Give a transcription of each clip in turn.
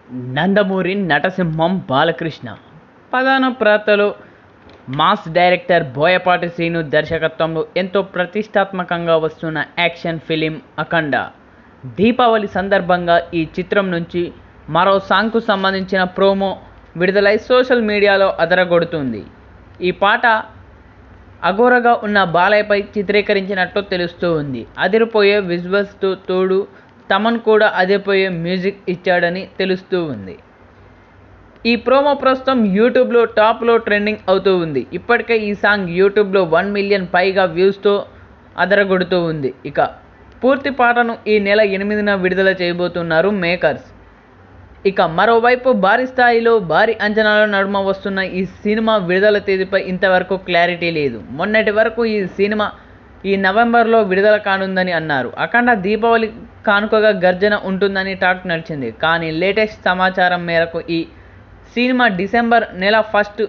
నందమూరి నటసింహం బాలకృష్ణ ప్రధాన పాత్రలో mass director Boyapati Srinu దర్శకత్వంలో ఎంతో ప్రతిష్టాత్మకంగా వస్తున్న యాక్షన్ ఫిలిం అఖండ దీపావళి సందర్భంగా ఈ చిత్రం నుంచి మరో సాంగ్కు సంబంధించిన ప్రోమో విడుదలై సోషల్ మీడియాలో అదరగొడుతుంది ఈ పాట అఘోరగా ఉన్న బాలయ్యపై చిత్రీకరించినట్లు తెలుస్తూ ఉంది అదిరిపోయే విజువల్స్తో తోడు తమన్ కూడా అదిరిపోయే మ్యూజిక్ ఇచ్చాడని తెలుస్తూ ఉంది ఈ ప్రోమో ప్రస్తుతం యూట్యూబ్లో టాప్లో ట్రెండింగ్ అవుతూ ఉంది ఇప్పటికే ఈ సాంగ్ యూట్యూబ్లో వన్ మిలియన్ పైగా వ్యూస్తో అదరగొడుతూ ఉంది ఇక పూర్తి పాటను ఈ నెల ఎనిమిదిన విడుదల చేయబోతున్నారు మేకర్స్ ఇక మరోవైపు భారీ స్థాయిలో భారీ అంచనాల నడుమ వస్తున్న ఈ సినిమా విడుదల తేదీపై ఇంతవరకు క్లారిటీ లేదు మొన్నటి వరకు ఈ సినిమా ఈ నవంబర్లో విడుదల కానుందని అన్నారు అఖండ దీపావళి కానుకగా గర్జన ఉంటుందని టాక్ నడిచింది కానీ లేటెస్ట్ సమాచారం మేరకు ఈ సినిమా డిసెంబర్ నెల ఫస్ట్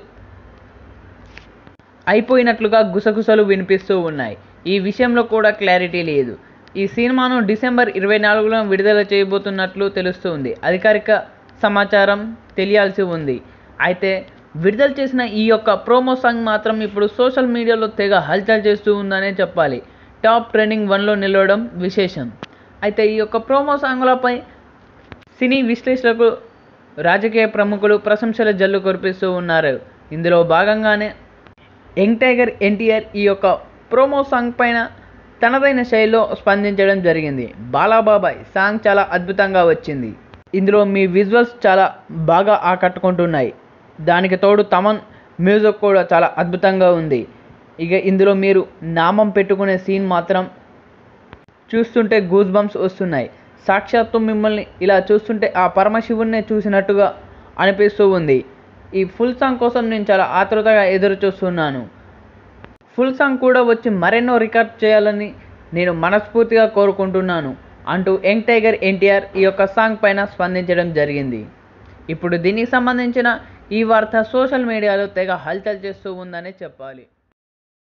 అయిపోయినట్లుగా గుసగుసలు వినిపిస్తూ ఉన్నాయి ఈ విషయంలో కూడా క్లారిటీ లేదు ఈ సినిమాను డిసెంబర్ ఇరవై నాలుగులో విడుదల చేయబోతున్నట్లు తెలుస్తుంది అధికారిక సమాచారం తెలియాల్సి ఉంది అయితే విడుదల చేసిన ఈ యొక్క ప్రోమో సాంగ్ మాత్రం ఇప్పుడు సోషల్ మీడియాలో తెగ హల్చల్ చేస్తూ ఉందనే చెప్పాలి టాప్ ట్రెండింగ్ వన్లో నిలవడం విశేషం అయితే ఈ యొక్క ప్రోమో సాంగ్లపై సినీ విశ్లేషకులు రాజకీయ ప్రముఖులు ప్రశంసల జల్లు కురిపిస్తూ ఉన్నారు ఇందులో భాగంగానే యంగ్ టైగర్ ఎన్టీఆర్ ఈ యొక్క ప్రోమో సాంగ్ పైన తనదైన శైలిలో స్పందించడం జరిగింది బాలాబాబాయ్ సాంగ్ చాలా అద్భుతంగా వచ్చింది ఇందులో మీ విజువల్స్ చాలా బాగా ఆకట్టుకుంటున్నాయి దానికి తోడు తమన్ మ్యూజిక్ కూడా చాలా అద్భుతంగా ఉంది ఇక ఇందులో మీరు నామం పెట్టుకునే సీన్ మాత్రం చూస్తుంటే గూస్ బంప్స్ వస్తున్నాయి సాక్షాత్తు మిమ్మల్ని ఇలా చూస్తుంటే ఆ పరమశివుణ్ణే చూసినట్టుగా అనిపిస్తూ ఉంది ఈ ఫుల్ సాంగ్ కోసం నేను చాలా ఆతృతగా ఎదురు చూస్తున్నాను ఫుల్ సాంగ్ కూడా వచ్చి మరెన్నో రికార్డ్ చేయాలని నేను మనస్ఫూర్తిగా కోరుకుంటున్నాను అంటూ యంగ్ టైగర్ ఎన్టీఆర్ ఈ యొక్క సాంగ్ పైన స్పందించడం జరిగింది ఇప్పుడు దీనికి సంబంధించిన ఈ వార్త సోషల్ మీడియాలో తెగ హల్చల్ చేస్తూ ఉందనే చెప్పాలి